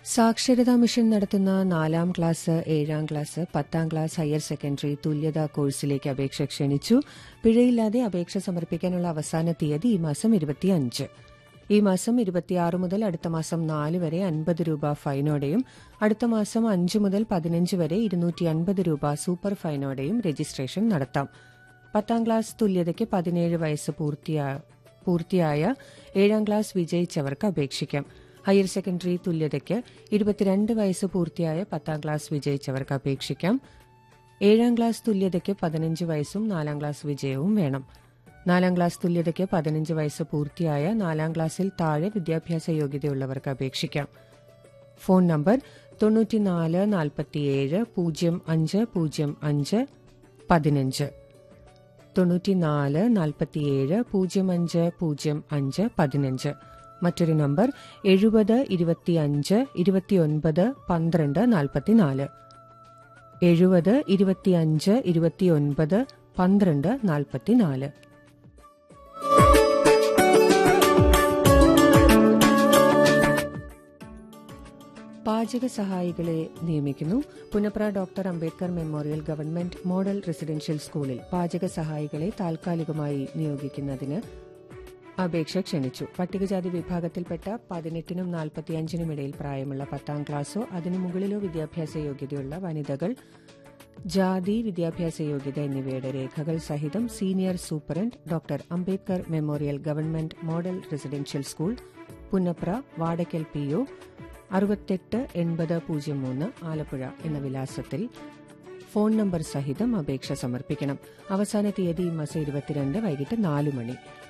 സാക്ഷരതാ മിഷൻ നടത്തുന്ന നാലാം ക്ലാസ് ഏഴാം ക്ലാസ് പത്താം ക്ലാസ് ഹയർ സെക്കൻഡറി തുല്യതാ കോഴ്സിലേക്ക് അപേക്ഷ ക്ഷണിച്ചു പിഴയില്ലാതെ അപേക്ഷ സമർപ്പിക്കാനുള്ള അവസാന തീയതി ഈ മാസം ഇരുപത്തിയഞ്ച് ഈ മാസം ഇരുപത്തിയാറ് മുതൽ അടുത്ത മാസം നാല് വരെ അൻപത് രൂപ ഫൈനോടെയും അടുത്ത മാസം അഞ്ച് മുതൽ പതിനഞ്ച് വരെ ഇരുന്നൂറ്റി അൻപത് രൂപ സൂപ്പർ ഫൈനോടെയും രജിസ്ട്രേഷൻ നടത്താം പത്താം ക്ലാസ് തുല്യതയ്ക്ക് പതിനേഴ് വയസ്സ് പൂർത്തിയാ- പൂർത്തിയായ ഏഴാം ക്ലാസ് വിജയിച്ചവർക്ക് അപേക്ഷിക്കാം ഹയർ സെക്കൻഡറി തുല്യതയ്ക്ക് ഇരുപത്തിരണ്ട് വയസ്സ് പൂർത്തിയായ പത്താം ക്ലാസ് വിജയിച്ചവർക്ക് അപേക്ഷിക്കാം ഏഴാം ക്ലാസ് തുല്യതയ്ക്ക് പതിനഞ്ച് വയസ്സും നാലാം ക്ലാസ് വിജയവും വേണം നാലാം ക്ലാസ് തുല്യതയ്ക്ക് പതിനഞ്ച് വയസ്സ് പൂർത്തിയായ നാലാം ക്ലാസ്സിൽ താഴെ വിദ്യാഭ്യാസ യോഗ്യതയുള്ളവർക്ക് അപേക്ഷിക്കാം ഫോൺ നമ്പർ തൊണ്ണൂറ്റിനാല് നാൽപ്പത്തിയേഴ് പൂജ്യം അഞ്ച് പൂജ്യം അഞ്ച് പതിനഞ്ച് തൊണ്ണൂറ്റിനാല് നാൽപ്പത്തിയേഴ് പൂജ്യം അഞ്ച് പൂജ്യം അഞ്ച് പതിനഞ്ച് മറ്റൊരു നമ്പർ എഴുപത് ഇരുപത്തിയഞ്ച് ഇരുപത്തിയൊൻപത് പന്ത്രണ്ട് നാൽപ്പത്തിനാല് എഴുപത് ഇരുപത്തിയഞ്ച് ഇരുപത്തിയൊൻപത് പന്ത്രണ്ട് നാൽപ്പത്തിനാല് പാചക സഹായികളെ നിയമിക്കുന്നു Punnapra doctor Ambedkar memorial government model residential സ്കൂളിൽ പാചക സഹായികളെ താൽക്കാലികമായി നിയോഗിക്കുന്നതിന് അപേക്ഷ ക്ഷണിച്ചു പട്ടികജാതി വിഭാഗത്തിൽപ്പെട്ട പതിനെട്ടിനും നാൽപ്പത്തിയഞ്ചിനും ഇടയിൽ പ്രായമുള്ള പത്താം ക്ലാസ്സോ അതിനു മുകളിലോ വിദ്യാഭ്യാസ യോഗ്യതയുള്ള വനിതകൾ ജാതി വിദ്യാഭ്യാസ യോഗ്യത എന്നിവയുടെ രേഖകൾ സഹിതം senior superintendent doctor Ambedkar memorial government model residential school Punnapra Vadakkal P O അറുപത്തെട്ട് എൺപത് പൂജ്യം മൂന്ന് ആലപ്പുഴ എന്ന വിലാസത്തിൽ ഫോൺ നമ്പർ സഹിതം അപേക്ഷ സമർപ്പിക്കണം അവസാന തീയതി ഈ മാസം ഇരുപത്തിരണ്ട് വൈകിട്ട് നാല് മണി